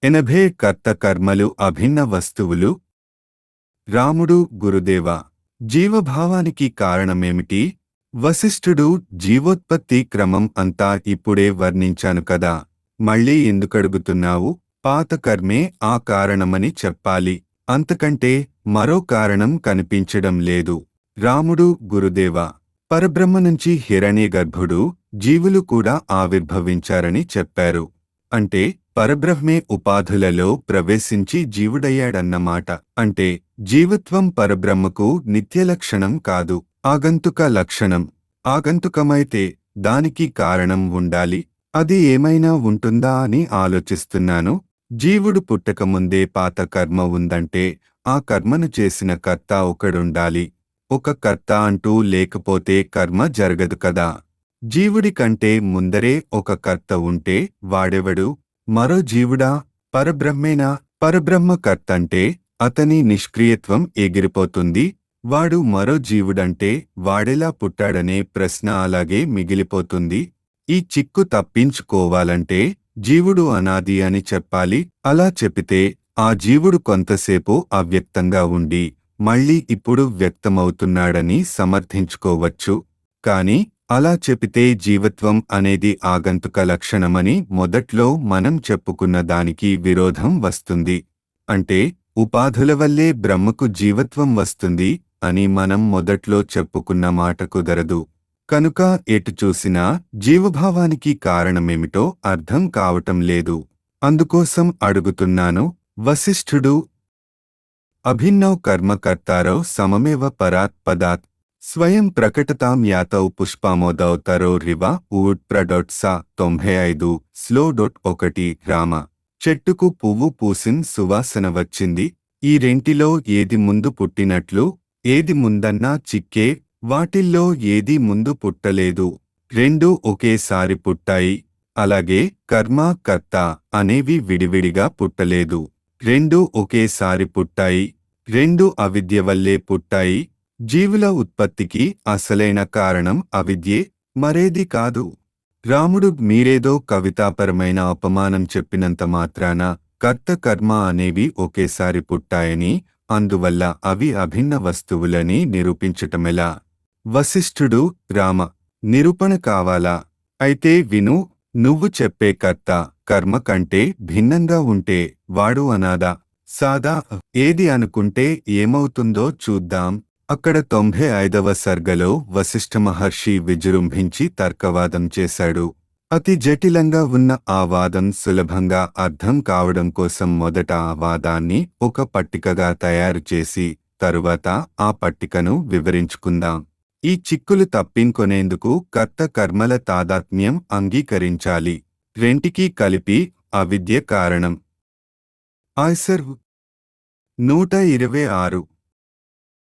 ఎనభై కర్త కర్మలు అభిన్న వస్తువులు రాముడు గురుదేవ జీవభావానికి కారణమేమిటి వశిష్ఠుడు జీవోత్పత్తి క్రమం అంతా ఇప్పుడే వర్ణించాను కదా మళ్ళీ ఎందుకడుగుతున్నావు పాత కర్మే ఆ కారణమని చెప్పాలి అంతకంటే మరో కారణం కనిపించడం లేదు రాముడు గురుదేవ పరబ్రహ్మ నుంచి హిరణ్య గర్భుడు జీవులు కూడా ఆవిర్భవించారని చెప్పారు అంటే పరబ్రహ్మే ఉపాధులలో ప్రవేశించి జీవుడయ్యాడన్నమాట అంటే జీవత్వం పరబ్రహ్మకు నిత్యలక్షణం కాదు ఆగంతుక లక్షణం ఆగంతుకమైతే దానికి కారణం ఉండాలి అది ఏమైనా ఉంటుందా అని ఆలోచిస్తున్నాను జీవుడు పుట్టకముందే పాత కర్మ ఉందంటే ఆ కర్మను చేసిన కర్త ఒకడుండాలి ఒక కర్త అంటూ లేకపోతే కర్మ జరగదు కదా జీవుడి కంటే ముందరే ఒక కర్త ఉంటే వాడెవడు మరో జీవుడా పరబ్రహ్మేనా పరబ్రహ్మ కర్తంటే అతని నిష్క్రియత్వం ఎగిరిపోతుంది వాడు మరో జీవుడంటే వాడెలా పుట్టాడనే ప్రశ్న అలాగే మిగిలిపోతుంది ఈ చిక్కు తప్పించుకోవాలంటే జీవుడు అనాది అని చెప్పాలి అలా చెపితే ఆ జీవుడు కొంతసేపు అవ్యక్తంగా ఉండి మళ్ళీ ఇప్పుడు వ్యక్తమవుతున్నాడని సమర్థించుకోవచ్చు కాని అలా చెపితే జీవత్వం అనేది ఆగంతుక లక్షణమని మొదట్లో మనం చెప్పుకున్న దానికి విరోధం వస్తుంది అంటే ఉపాధుల వల్లే బ్రహ్మకు జీవత్వం వస్తుంది అని మనం మొదట్లో చెప్పుకున్న మాట కుదరదు కనుక ఎటు చూసినా జీవభావానికి కారణమేమిటో అర్థం కావటం లేదు అందుకోసం అడుగుతున్నాను వశిష్ఠుడు అభిన్నౌ కర్మకర్తారౌ సమమేవ పరాత్ పదాత్ స్వయం ప్రకటతాం యాతౌ పుష్పామోదౌ తరో రివ ఊడ్ ప్రడొట్సా తొంభై ఐదు స్లో డొట్ ఒకటి రామ చెట్టుకు పువ్వు పూసిన్ సువాసన వచ్చింది ఈ రెంటిలో ఏది ముందు పుట్టినట్లు ఏది ముందన్నా చిక్కే వాటిల్లో ఏది ముందు పుట్టలేదు రెండు ఒకేసారి పుట్టాయి అలాగే కర్మ కర్త అనేవి విడివిడిగా పుట్టలేదు రెండు ఒకేసారి పుట్టాయి రెండు అవిద్య వల్లే పుట్టాయి జీవుల ఉత్పత్తికి అసలైన కారణం అవిద్యే మరేది కాదు రాముడు మీరేదో కవితాపరమైన అపమానం చెప్పినంత మాత్రాన కర్త కర్మ అనేవి ఒకేసారి పుట్టాయని అందువల్ల అవి అభిన్న వస్తువులని నిరూపించటమెలా వశిష్ఠుడు రామ నిరూపణ కావాలా అయితే విను నువ్వు చెప్పే కర్త కర్మ కంటే భిన్నంగా ఉంటే వాడు అనాదా సాదా ఏది అనుకుంటే ఏమవుతుందో చూద్దాం అక్కడ తొంభై ఐదవ సర్గలో వశిష్ఠ మహర్షి విజృంభించి తర్కవాదం చేశాడు అతి జటిలంగా ఉన్న ఆ వాదం సులభంగా అర్థం కావడం కోసం మొదట ఆ వాదాన్ని ఒక పట్టికగా తయారు చేసి తరువాత ఆ పట్టికను వివరించుకుందాం ఈ చిక్కులు తప్పింకొనేందుకు కర్త కర్మల తాదాత్మ్యం అంగీకరించాలి రెంటికీ కలిపి అవిద్య కారణం ఆయ్సర్ నూట ఇరవై ఆరు